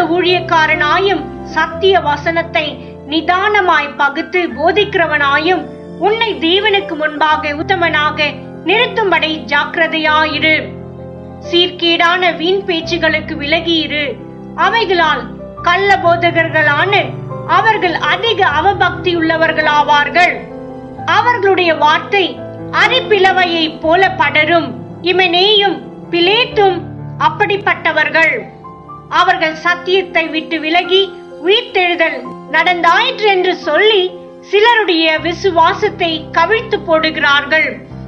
ஊழியக்காரனாயும் சத்திய வசனத்தை நிதானமாய் பகுத்து போதிக்கிறவனாயும் உன்னை தேவனுக்கு முன்பாக உத்தமனாக நிறுத்தும்படி ஜாக்கிரதையாயிரு சீர்கேடான வீண் பேச்சுகளுக்கு விலகியிரு அவைகளால் கள்ள போதகர்களான அவர்கள் அதிக அவபக்தி உள்ளவர்களாவார்கள் அவர்களுடைய வார்த்தை அரிப்பிளவையை போல படரும் இமனேயும் பிலேத்தும் அப்படிப்பட்டவர்கள் அவர்கள் சத்தியத்தை விட்டு விலகி உயிர்த்தெழுதல் நடந்தாயிற்று என்று சொல்லி சிலருடைய விசுவாசத்தை கவிழ்த்து போடுகிறார்கள்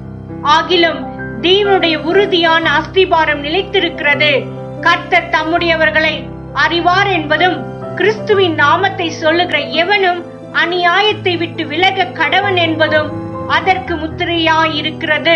ஆகிலும் தேவனுடைய உறுதியான அஸ்திபாரம் நிலைத்திருக்கிறது கர்த்தர் தம்முடையவர்களை அறிவார் என்பதும் கிறிஸ்துவின் நாமத்தை சொல்லுகிற எவனும் அநியாயத்தை விட்டு விலக கடவன் என்பதும் அதற்கு முத்திரையாயிருக்கிறது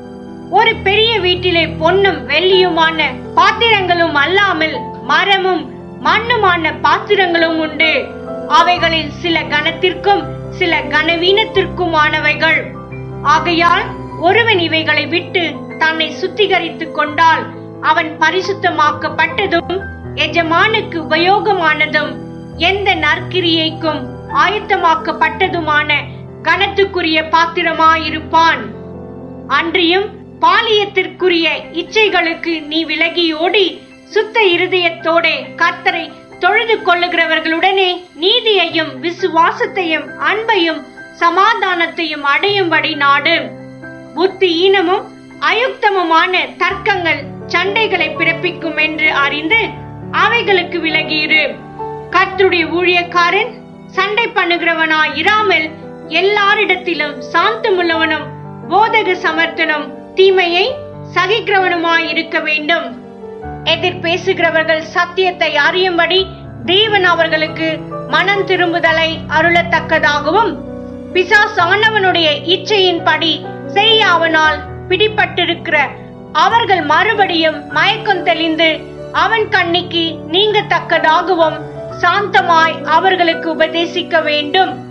ஒரு பெரிய வீட்டிலே பொன்னும் வெள்ளியுமான பாத்திரங்களும் அல்லாமல் மரமும் மண்ணுமான பாத்திரங்களும் உண்டு அவைகளில் சில கனத்திற்கும் சில கனவீனத்திற்குமானவைகள் ஆகையால் ஒருவன் இவைகளை விட்டு தன்னை சுத்திகரித்துக் கொண்டால் அவன் பரிசுத்தமாக்கப்பட்டதும் எஜமானுக்கு உபயோகமானதும் எந்த நற்கிரியைக்கும் ஆயத்தமாக்கப்பட்டதுமான கனத்துக்குரிய பாத்திரமாயிருப்பான் அன்றியும் பாலியத்திற்குரிய இச்சைகளுக்கு நீ விலகியோடி சுத்த இருதயத்தோடே கர்த்தரை தொழுது கொள்ளுகிறவர்களுடனே நீதியையும் விசுவாசத்தையும் அன்பையும் சமாதானத்தையும் அடையும்படி நாடு புத்தியீனமும் அயுக்தமுமான தர்க்கங்கள் சண்டைகளை பிறப்பிக்கும் என்று அறிந்து அவைகளுக்கு விலகியிரு கர்த்தருடைய ஊழியக்காரன் சண்டை பண்ணுகிறவனாய் இராமல் எல்லாரிடத்திலும் சாந்தமுள்ளவனும் போதக சமர்த்தனும் தீமையை சகிக்கிறவனுமாய் இருக்க வேண்டும் எதிர் பேசுகிறவர்கள் சத்தியத்தை அறியும்படி தேவன் அவர்களுக்கு மனம் திரும்புதலை அருளத்தக்கதாகவும் பிசாசானவனுடைய இச்சையின்படி செய்ய அவனால் பிடிபட்டிருக்கிற அவர்கள் மறுபடியும் மயக்கம் தெளிந்து அவன் கண்ணிக்கு நீங்கத்தக்கதாகவும் சாந்தமாய் அவர்களுக்கு உபதேசிக்க வேண்டும்